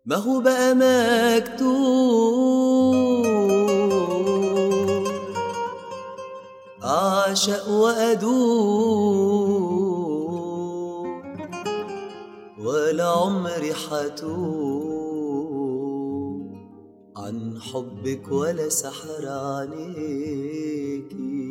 ما هو بقى مكتوب أعشق وأدوب ولا عمري حتوب عن حبك ولا سحر عليكي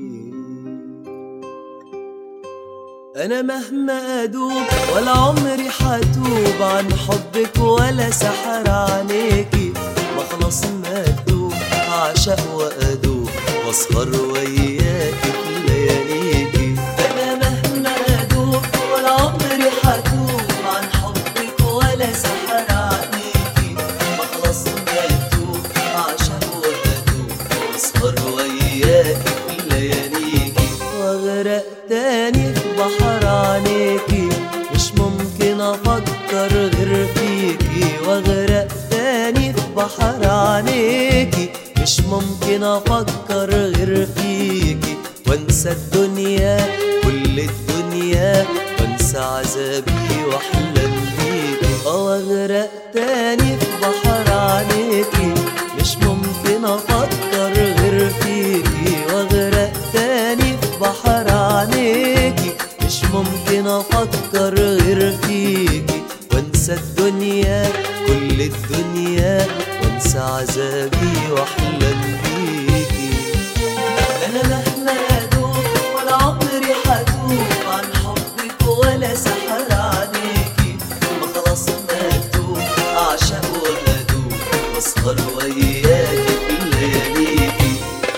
أنا مهما أدوب ولا عمري حتوب عن حبك ولا سحر عليكي ما خلاص مكتوب أعشق وأدوب وأسهر وياكي في لياليكي أنا مهما أدوب ولا عمري حتوب عن حبك ولا سحر عليكي ما خلاص مكتوب أعشق وأدوب وأسهر وياكي في لياليكي وأغرق تاني في بحر عينيكي مش ممكن افكر غير فيكي واغرق تاني في بحر عينيكي مش ممكن افكر غير فيكي وانسى الدنيا كل الدنيا وانسى عذابي واحلم بيكي اه واغرق تاني في بحر عينيكي مش ممكن افكر غير فيكي واغرق تاني في بحر عينيكي مش ممكن افكر غير فيكي وانسى الدنيا كل الدنيا وانسى عذابي واحلم بيكي انا مهما ادوب ولا عمري حتوب عن حبك ولا سحر عليكي ما خلاص مكتوب اعشق وادوب واسهر وياكي في لياليكي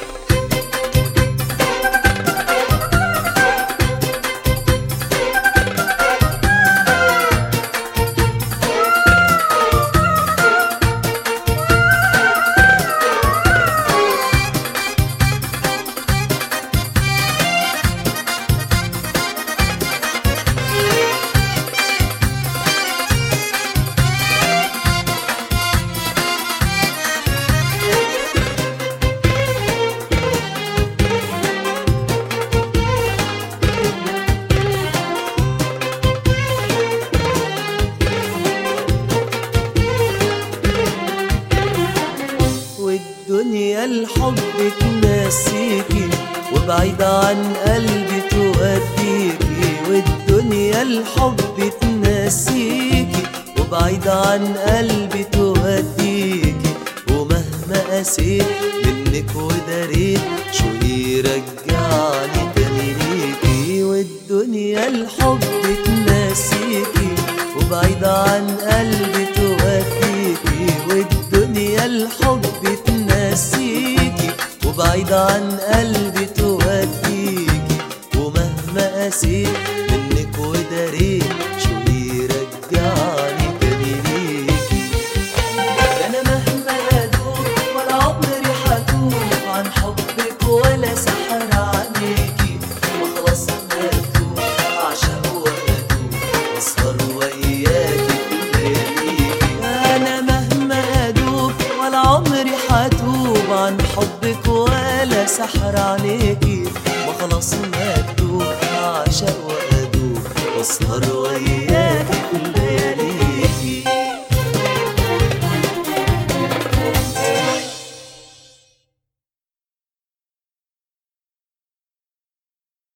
والدنيا الحب تنسيكي وبعيد عن قلبي توديكي والدنيا الحب تنسيكي وبعيد عن قلبي توديكي ومهما قسيت منك وداريت شو يرجعني تاني ليكي والدنيا الحب تنسيكي وبعيد عن قلبي توديكي والدنيا الحب تنسيكي وبعيد عن قلبي توديكي ومهما قسيت منك وداريت شو يرجعني تاني ليكي انا مهما ادوب ولا عمري حتوب عن حبك ولا سحر عليكي وخلاص مكتوب اعشق وادوب واسهر وياكي في لياليكي انا مهما ادوب ولا عمري حتوب عن حبك ولا سحر عليكي وخلاص مكتوب اعشق وادوب واسهر وياكي